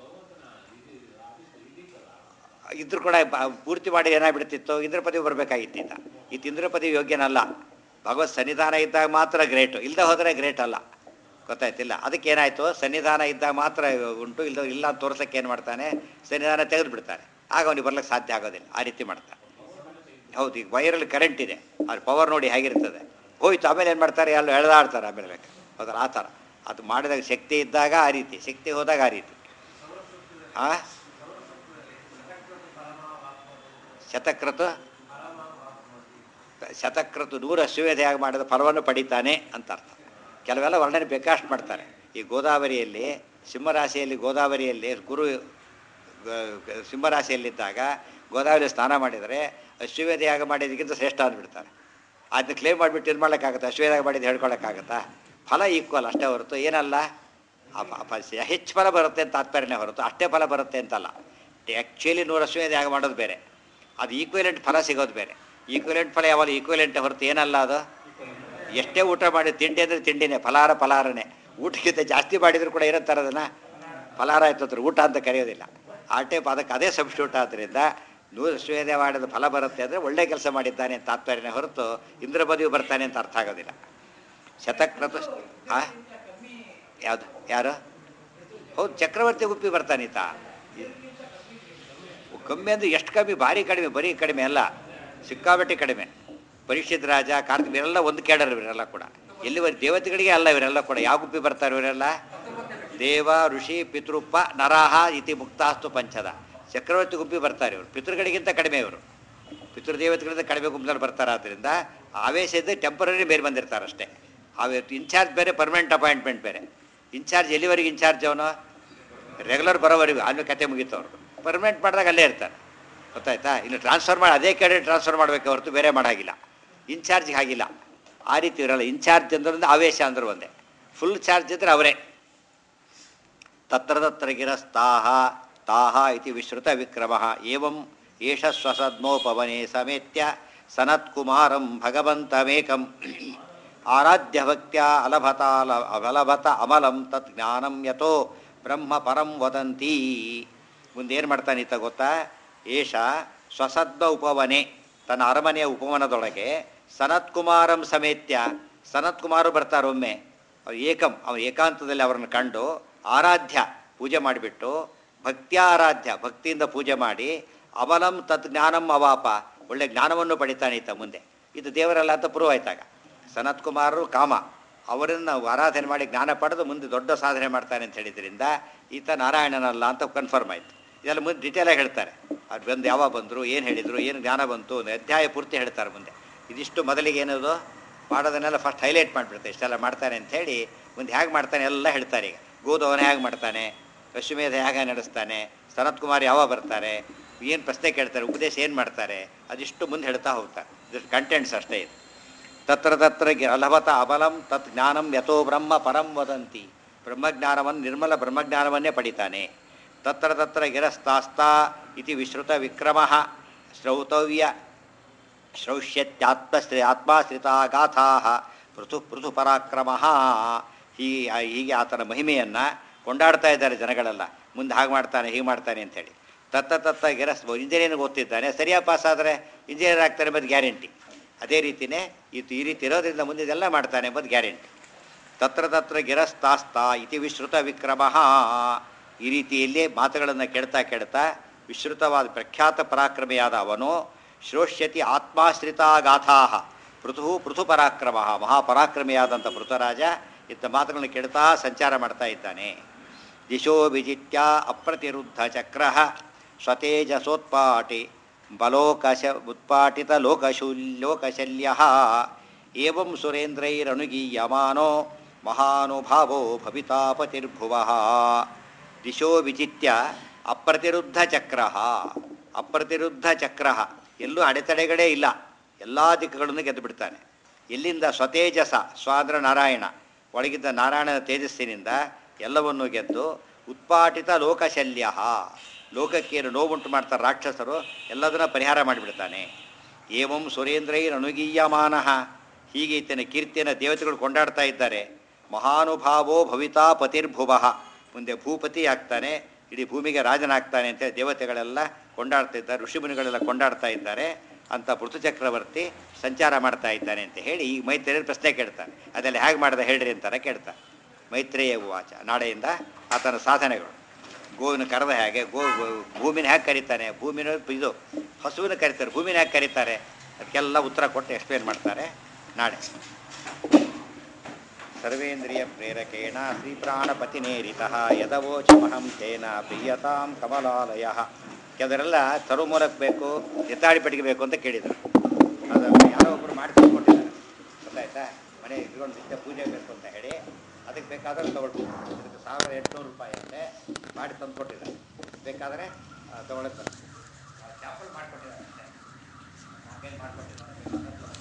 S1: ಇದ್ರು ಕೂಡ ಬ- ಪೂರ್ತಿ ಮಾಡಿ ಏನಾಗ್ಬಿಡ್ತಿತ್ತು ಇಂದ್ರ ಪದವಿ ಬರಬೇಕಾಗಿತ್ತು ಈತ ಈತ ಇಂದ್ರ ಪದವಿ ಯೋಗ್ಯನಲ್ಲ ಭಗವತ್ ಸನ್ನಿಧಾನ ಇದ್ದಾಗ ಮಾತ್ರ ಗ್ರೇಟು ಇಲ್ಲದೆ ಹೋದರೆ ಗ್ರೇಟ್ ಅಲ್ಲ ಗೊತ್ತಾಯ್ತಿಲ್ಲ ಅದಕ್ಕೆ ಏನಾಯಿತು ಸನ್ನಿಧಾನ ಇದ್ದಾಗ ಮಾತ್ರ ಉಂಟು ಇಲ್ಲದ ಇಲ್ಲ ಅಂತ ತೋರ್ಸಕ್ಕೆ ಏನು ಮಾಡ್ತಾನೆ ಸನ್ನಿಧಾನ ತೆಗೆದು ಬಿಡ್ತಾನೆ ಆಗ ಅವನಿಗೆ ಬರ್ಲಿಕ್ಕೆ ಸಾಧ್ಯ ಆಗೋದಿಲ್ಲ ಆ ರೀತಿ ಮಾಡ್ತಾನೆ ಹೌದು ಈಗ ವೈರಲ್ಲಿ ಕರೆಂಟ್ ಇದೆ ಅದ್ರ ಪವರ್ ನೋಡಿ ಹೇಗಿರ್ತದೆ ಹೋಯ್ತು ಆಮೇಲೆ ಏನು ಮಾಡ್ತಾರೆ ಎಲ್ಲ ಎಳೆದಾಡ್ತಾರೆ ಆಮೇಲೆ ಬೇಕು ಹೌದಲ್ಲ ಆ ಥರ ಅದು ಮಾಡಿದಾಗ ಶಕ್ತಿ ಇದ್ದಾಗ ಆ ರೀತಿ ಶಕ್ತಿ ಹೋದಾಗ ಆ ರೀತಿ ಆ ಶತಕೃತು ಶತಕೃತು ನೂರು ಅಶ್ವಮೇಧಯಾಗ ಮಾಡಿದ ಫಲವನ್ನು ಪಡಿತಾನೆ ಅಂತ ಅರ್ಥ ಕೆಲವೆಲ್ಲ ವರ್ಣನೆ ಬೇಕಾಷ್ಟು ಮಾಡ್ತಾರೆ ಈ ಗೋದಾವರಿಯಲ್ಲಿ ಸಿಂಹರಾಶಿಯಲ್ಲಿ ಗೋದಾವರಿಯಲ್ಲಿ ಗುರು ಗ- ಸಿಂಹರಾಶಿಯಲ್ಲಿದ್ದಾಗ ಗೋದಾವರಿ ಸ್ನಾನ ಮಾಡಿದರೆ ಅಶ್ವಮೇಧಯಾಗ ಮಾಡಿದ್ದಕ್ಕಿಂತ ಶ್ರೇಷ್ಠ ಅಂದ್ಬಿಡ್ತಾರೆ ಅದನ್ನ ಕ್ಲೇಮ್ ಮಾಡಿಬಿಟ್ಟು ಇದು ಮಾಡೋಕ್ಕಾಗತ್ತಾ ಅಶ್ವಮೇಧ ಮಾಡಿದ್ದು ಹೇಳ್ಕೊಳಕ್ಕಾಗತ್ತಾ ಫಲ ಈಕ್ವಲ್ ಅಷ್ಟೇ ಹೊರತು ಏನಲ್ಲ ಅಪ- ಅಪ- ಹೆಚ್ಚು ಫಲ ಬರುತ್ತೆ ಅಂತ ತಾತ್ಪರ್ಯನೇ ಹೊರತು ಅಷ್ಟೇ ಫಲ ಬರುತ್ತೆ ಅಂತಲ್ಲ ಆ್ಯಕ್ಚುಲಿ ನೂರು ಅಶ್ವಮೇಧ ಯಾಗ ಮಾಡೋದು ಬೇರೆ ಅದು ಈಕ್ವಲೆಂಟ್ ಫಲ ಸಿಗೋದು ಬೇರೆ ಈಕ್ವಲೆಂಟ್ ಫಲ ಯಾವಾಗ ಈಕ್ವಲೆಂಟ್ ಹೊರತು ಏನಲ್ಲ ಅದು ಎಷ್ಟೇ ಊಟ ಮಾಡಿ ತಿಂಡಿ ಅಂದರೆ ತಿಂಡಿನೇ ಫಲಾರ ಫಲಾರನೇ ಊಟಕ್ಕಿಂತ ಜಾಸ್ತಿ ಮಾಡಿದ್ರು ಕೂಡ ಇರುತ್ತಾರೆ ಅದನ್ನು ಫಲಾರ ಆಯ್ತು ಅಂದ್ರೆ ಊಟ ಅಂತ ಕರೆಯೋದಿಲ್ಲ ಆ ಟೈಪ್ ಅದಕ್ಕೆ ಅದೇ ಸಬ್ಸ್ಟ್ಯೂಟ್ ಆದ್ದರಿಂದ ನೂರು ಶ್ವೇದ ಮಾಡಿದ ಫಲ ಬರುತ್ತೆ ಅಂದರೆ ಒಳ್ಳೆ ಕೆಲಸ ಮಾಡಿದ್ದಾನೆ ಅಂತ ತಾತ್ಪರ್ಯನೇ ಹೊರತು ಇಂದ್ರ ಬದಿಯು ಬರ್ತಾನೆ ಅಂತ ಅರ್ಥ ಆಗೋದಿಲ್ಲ ಶತಕ್ರತು ಆ ಯಾವುದು ಯಾರು ಹೌದು ಚಕ್ರವರ್ತಿ ಗುಪ್ಪಿ ಬರ್ತಾನೆ ಈತ ಕಮ್ಮಿ ಅಂದರೆ ಎಷ್ಟು ಕಮ್ಮಿ ಭಾರಿ ಕಡಿಮೆ ಬರೀ ಕಡಿಮೆ ಅಲ್ಲ ಸಿಕ್ಕಾಬಟ್ಟೆ ಕಡಿಮೆ ಪರೀಕ್ಷಿತ್ ರಾಜ ಕಾರ್ತಿಕ್ ಇವರೆಲ್ಲ ಒಂದು ಕೇಳರು ಇವರೆಲ್ಲ ಕೂಡ ಎಲ್ಲಿವರೆಗೆ ದೇವತೆಗಳಿಗೆ ಅಲ್ಲ ಇವರೆಲ್ಲ ಕೂಡ ಯಾವ ಗುಪ್ಪಿ ಬರ್ತಾರೆ ಇವರೆಲ್ಲ ದೇವ ಋಷಿ ಪಿತೃಪ್ಪ ನರಾಹ ಇತಿ ಮುಕ್ತಾಸ್ತು ಪಂಚದ ಚಕ್ರವರ್ತಿ ಗುಂಪಿ ಬರ್ತಾರೆ ಇವರು ಪಿತೃಗಳಿಗಿಂತ ಕಡಿಮೆ ಇವರು ಪಿತೃದೇವತೆಗಳಿಂದ ಕಡಿಮೆ ಗುಂಪಿನಲ್ಲಿ ಬರ್ತಾರೆ ಆದ್ದರಿಂದ ಆವೇಶ ಇದ್ದರೆ ಟೆಂಪರರಿ ಬೇರೆ ಬಂದಿರ್ತಾರೆ ಅಷ್ಟೇ ಅವೇ ಇನ್ಚಾರ್ಜ್ ಬೇರೆ ಪರ್ಮನೆಂಟ್ ಅಪಾಯಿಂಟ್ಮೆಂಟ್ ಬೇರೆ ಇನ್ಚಾರ್ಜ್ ಎಲ್ಲಿವರೆಗೆ ಇನ್ಚಾರ್ಜ್ ಅವನು ರೆಗ್ಯುಲರ್ ಬರೋವರೆಗೂ ಆಮೇಲೆ ಕತೆ ಮುಗೀತು ಅವರು ಪರ್ಮನೆಂಟ್ ಮಾಡಿದಾಗ ಅಲ್ಲೇ ಇರ್ತಾರೆ ಗೊತ್ತಾಯ್ತಾ ಇನ್ನು ಟ್ರಾನ್ಸ್ಫರ್ ಮಾಡಿ ಅದೇ ಕಡೆ ಟ್ರಾನ್ಸ್ಫರ್ ಮಾಡಬೇಕು ಹೊರತು ಬೇರೆ ಮಾಡಾಗಿಲ್ಲ ಇನ್ಚಾರ್ಜ್ಗೆ ಆಗಿಲ್ಲ ಆ ರೀತಿ ಇರಲ್ಲ ಇನ್ಚಾರ್ಜ್ ಅಂದ್ರೆ ಆವೇಶ ಅಂದ್ರೆ ಒಂದೇ ಫುಲ್ ಚಾರ್ಜ್ ಇದ್ರೆ ಅವರೇ ತತ್ರ ತತ್ರ ಗಿರಸ್ತಾಹ ತಾಹ ಇತಿ ವಿಶ್ರುತ ವಿಕ್ರಮ ಏವಂ ಏಷ ಸ್ವಸದ್ನೋಪವನೆ ಸಮೇತ್ಯ ಸನತ್ಕುಮಾರಂ ಭಗವಂತಮೇಕಂ ಆರಾಧ್ಯ ಭಕ್ತ್ಯ ಅಲಭತಾಲ ಅಲಭತ ಅಮಲಂ ತತ್ ಜ್ಞಾನಂ ಯಥೋ ಬ್ರಹ್ಮ ಪರಂ ವದಂತಿ ಮುಂದೇನು ಮಾಡ್ತಾನೆ ಈತ ಗೊತ್ತಾ ಏಷ ಸ್ವಸದ್ನ ಉಪವನೆ ತನ್ನ ಅರಮನೆಯ ಉಪವನದೊಳಗೆ ಸನತ್ಕುಮಾರಂ ಸಮೇತ್ಯ ಸನತ್ಕುಮಾರು ಬರ್ತಾರೊಮ್ಮೆ ಅವ್ರು ಏಕಂ ಅವನು ಏಕಾಂತದಲ್ಲಿ ಅವರನ್ನು ಕಂಡು ಆರಾಧ್ಯ ಪೂಜೆ ಮಾಡಿಬಿಟ್ಟು ಭಕ್ತ್ಯಾರಾಧ್ಯ ಭಕ್ತಿಯಿಂದ ಪೂಜೆ ಮಾಡಿ ಅಮಲಂ ತತ್ ಜ್ಞಾನಂ ಅವಾಪ ಒಳ್ಳೆ ಜ್ಞಾನವನ್ನು ಪಡಿತಾನೆ ಈತ ಮುಂದೆ ಇದು ದೇವರಲ್ಲ ಅಂತ ಪ್ರೂವ್ ಆಯ್ತಾಗ ಸನತ್ ಕುಮಾರರು ಕಾಮ ಅವರನ್ನು ಆರಾಧನೆ ಮಾಡಿ ಜ್ಞಾನ ಪಡೆದು ಮುಂದೆ ದೊಡ್ಡ ಸಾಧನೆ ಮಾಡ್ತಾನೆ ಅಂತ ಹೇಳಿದ್ರಿಂದ ಈತ ನಾರಾಯಣನಲ್ಲ ಅಂತ ಕನ್ಫರ್ಮ್ ಆಯಿತು ಇದೆಲ್ಲ ಮುಂದೆ ಡಿಟೇಲಾಗಿ ಹೇಳ್ತಾರೆ ಅವ್ರು ಬಂದು ಯಾವಾಗ ಬಂದರು ಏನು ಹೇಳಿದರು ಏನು ಜ್ಞಾನ ಬಂತು ಒಂದು ಅಧ್ಯಾಯ ಪೂರ್ತಿ ಹೇಳ್ತಾರೆ ಮುಂದೆ ಇದಿಷ್ಟು ಮೊದಲಿಗೆ ಏನದು ಮಾಡೋದನ್ನೆಲ್ಲ ಫಸ್ಟ್ ಹೈಲೈಟ್ ಮಾಡಿಬಿಡ್ತಾರೆ ಇಷ್ಟೆಲ್ಲ ಮಾಡ್ತಾನೆ ಅಂತ ಹೇಳಿ ಮುಂದೆ ಹೇಗೆ ಮಾಡ್ತಾನೆ ಎಲ್ಲ ಹೇಳ್ತಾರೆ ಈಗ ಗೋದವನ ಹೇಗೆ ಮಾಡ್ತಾನೆ ಅಶ್ವಮೇಧ ಹೇಗೆ ನಡೆಸ್ತಾನೆ ಸನತ್ ಕುಮಾರ್ ಯಾವಾಗ ಬರ್ತಾರೆ ಏನು ಪ್ರಶ್ನೆ ಕೇಳ್ತಾರೆ ಉಪದೇಶ ಏನು ಮಾಡ್ತಾರೆ ಅದಿಷ್ಟು ಮುಂದೆ ಹೇಳ್ತಾ ಹೋಗ್ತಾರೆ ಇದಿಷ್ಟು ಕಂಟೆಂಟ್ಸ್ ಅಷ್ಟೇ ಇದು ತತ್ರ ತತ್ರ ಗಿ- ಅಲಭತ ಅಬಲಂ ತತ್ ಜ್ಞಾನಂ ಯಥೋ ಬ್ರಹ್ಮ ಪರಂ ವದಂತಿ ಬ್ರಹ್ಮಜ್ಞಾನವನ್ನು ನಿರ್ಮಲ ಬ್ರಹ್ಮಜ್ಞಾನವನ್ನೇ ಪಡಿತಾನೆ ತತ್ರ ತತ್ರ ಗಿರಸ್ತಾಸ್ತಾ ಇತಿ ವಿಶ್ರುತ ವಿಕ್ರಮ ಶ್ರೌತವ್ಯ ಶ್ರೌಷ್ಯತ್ಯಾತ್ಮಶ್ರಿ ಆತ್ಮಾಶ್ರಿತ ಗಾಥಾ ಪೃಥು ಪೃಥು ಪರಾಕ್ರಮ ಹೀ ಹೀಗೆ ಆತನ ಮಹಿಮೆಯನ್ನು ಕೊಂಡಾಡ್ತಾ ಇದ್ದಾರೆ ಜನಗಳೆಲ್ಲ ಮುಂದೆ ಹಾಗೆ ಮಾಡ್ತಾನೆ ಹೀಗೆ ಮಾಡ್ತಾನೆ ಅಂತೇಳಿ ತತ್ತ ತತ್ತ ಗಿರಸ್ ಇಂಜಿನಿಯರಿಂಗ್ ಓದ್ತಿದ್ದಾನೆ ಸರಿಯಾಗಿ ಪಾಸ್ ಆದರೆ ಇಂಜಿನಿಯರ್ ಆಗ್ತಾನೆ ಎಂಬುದು ಗ್ಯಾರಂಟಿ ಅದೇ ರೀತಿಯೇ ಇದು ಈ ರೀತಿ ಇರೋದ್ರಿಂದ ಮುಂದೆ ಇದೆಲ್ಲ ಮಾಡ್ತಾನೆ ಎಂಬುದು ಗ್ಯಾರಂಟಿ ತತ್ರ ತತ್ರ ಗಿರಸ್ತಾಸ್ತಾ ಇತಿ ವಿಶ್ರುತ ವಿಕ್ರಮ ಈ ರೀತಿಯಲ್ಲಿ ಮಾತುಗಳನ್ನು ಕೆಡ್ತಾ ಕೆಡ್ತಾ ವಿಶ್ರುತವಾದ ಪ್ರಖ್ಯಾತ ಪರಾಕ್ರಮಿಯಾದ ಅವನು ಶ್ರೋಷ್ಯತಿ ಆತ್ಮಾಶ್ರಿತಾ ಗಾಥಾ ಪೃಥು ಪೃಥು ಪರಾಕ್ರಮ ಮಹಾಪರಾಕ್ರಮಿಯಾದಂಥ ಪೃಥುರಾಜ ಇಂಥ ಮಾತುಗಳನ್ನು ಕೆಡ್ತಾ ಸಂಚಾರ ಮಾಡ್ತಾ ಇದ್ದಾನೆ ದಿಶೋ ವಿಜಿತ್ಯ ಅಪ್ರತಿರುದ್ಧ ಚಕ್ರ ಸ್ವತೇಜಸೋತ್ಪಾಟಿ ಬಲೋಕಶ ಉತ್ಪಾಟಿತ ಲೋಕಶೂಲ್ ಲೋಕಶಲ್ಯ ಏವಂ ಸುರೇಂದ್ರೈರನುಗೀಯಮಾನೋ ಮಹಾನುಭಾವೋ ಭವಿತಾಪತಿರ್ಭುವ ದಿಶೋ ವಿಜಿತ್ಯ ಅಪ್ರತಿರುದ್ಧ ಚಕ್ರ ಅಪ್ರತಿರುದ್ಧ ಚಕ್ರ ಎಲ್ಲೂ ಅಡೆತಡೆಗಳೇ ಇಲ್ಲ ಎಲ್ಲ ದಿಕ್ಕುಗಳನ್ನು ಗೆದ್ದು ಬಿಡ್ತಾನೆ ಎಲ್ಲಿಂದ ಸ್ವತೇಜಸ ಸ್ವಾದ್ರ ನಾರಾಯಣ ಒಳಗಿದ್ದ ನಾರಾಯಣನ ತೇಜಸ್ಸಿನಿಂದ ಎಲ್ಲವನ್ನೂ ಗೆದ್ದು ಉತ್ಪಾಟಿತ ಲೋಕಶಲ್ಯ ಲೋಕಕ್ಕೆ ಏನು ನೋವುಂಟು ಮಾಡ್ತಾರೆ ರಾಕ್ಷಸರು ಎಲ್ಲದನ್ನ ಪರಿಹಾರ ಮಾಡಿಬಿಡ್ತಾನೆ ಏವಂ ಸುರೇಂದ್ರೈರನುಗೀಯಮಾನ ಹೀಗೆ ಈತನ ಕೀರ್ತಿಯನ್ನು ದೇವತೆಗಳು ಕೊಂಡಾಡ್ತಾ ಇದ್ದಾರೆ ಮಹಾನುಭಾವೋ ಭವಿತಾ ಪತಿರ್ಭುವ ಮುಂದೆ ಭೂಪತಿ ಆಗ್ತಾನೆ ಇಡೀ ಭೂಮಿಗೆ ರಾಜನಾಗ್ತಾನೆ ಅಂತ ದೇವತೆಗಳೆಲ್ಲ ಕೊಂಡಾಡ್ತಾ ಇದ್ದಾರೆ ಋಷಿಮುನಿಗಳೆಲ್ಲ ಕೊಂಡಾಡ್ತಾ ಇದ್ದಾರೆ ಅಂತ ಪೃಥು ಚಕ್ರವರ್ತಿ ಸಂಚಾರ ಮಾಡ್ತಾ ಇದ್ದಾನೆ ಅಂತ ಹೇಳಿ ಈಗ ಮೈತ್ರೇಯರು ಪ್ರಶ್ನೆ ಕೇಳ್ತಾನೆ ಅದೆಲ್ಲ ಹೇಗೆ ಮಾಡ್ದೆ ಹೇಳ್ರಿ ಅಂತಾರೆ ಕೇಳ್ತಾನೆ ಮೈತ್ರೇಯ ವಾಚ ನಾಳೆಯಿಂದ ಆತನ ಸಾಧನೆಗಳು ಗೋವಿನ ಕರೆದ ಹೇಗೆ ಗೋ ಗೋ- ಭೂಮಿನ ಹೇಗೆ ಕರೀತಾನೆ ಭೂಮಿನ ಇದು ಹಸುವಿನ ಕರೀತಾರೆ ಭೂಮಿನ ಹೇಗೆ ಕರೀತಾರೆ ಅದಕ್ಕೆಲ್ಲ ಉತ್ತರ ಕೊಟ್ಟು ಎಕ್ಸ್ಪ್ಲೇನ್ ಮಾಡ್ತಾರೆ ನಾಳೆ ಸರ್ವೇಂದ್ರಿಯ ಪ್ರೇರಕೇಣ ಶ್ರೀಪ್ರಾಣಪತಿನೇರಿತ ಯದವೋಚಮಹಂ ತೇನ ಪ್ರಿಯತಾಂ ಕಮಲಾಲಯ ಕೆಲವರೆಲ್ಲ ತರುಮೂಲಕ್ಕೆ ಬೇಕು ಎತ್ತಾಡಿ ಪೆಟ್ಟಿಗೆ ಬೇಕು ಅಂತ ಕೇಳಿದರು ಅದನ್ನು ಯಾರೋ ಒಬ್ಬರು ಮಾಡಿ ತಂದ್ಕೊಟ್ಟಿದ್ದಾರೆ ಗೊತ್ತಾಯ್ತಾ ಮನೆ ಇಟ್ಕೊಂಡು ನಿತ್ಯ ಪೂಜೆ ಬೇಕು ಅಂತ ಹೇಳಿ ಅದಕ್ಕೆ ಬೇಕಾದ್ರೆ ತೊಗೊಳ್ಬೋದು ಇದಕ್ಕೆ ಸಾವಿರದ ಎಂಟುನೂರು ರೂಪಾಯಿ ಅಂತೆ ಮಾಡಿ ತಂದುಕೊಟ್ಟಿದ್ದಾರೆ ಬೇಕಾದರೆ ತೊಗೊಳ್ತಾರೆ ಚಾಪಲ್ ಮಾಡಿಕೊಟ್ಟಿದ್ದಾರೆ ಅಷ್ಟೇ ಹಾಗೇನು ಮಾಡಿಕೊಟ್ಟಿದ್ದಾರೆ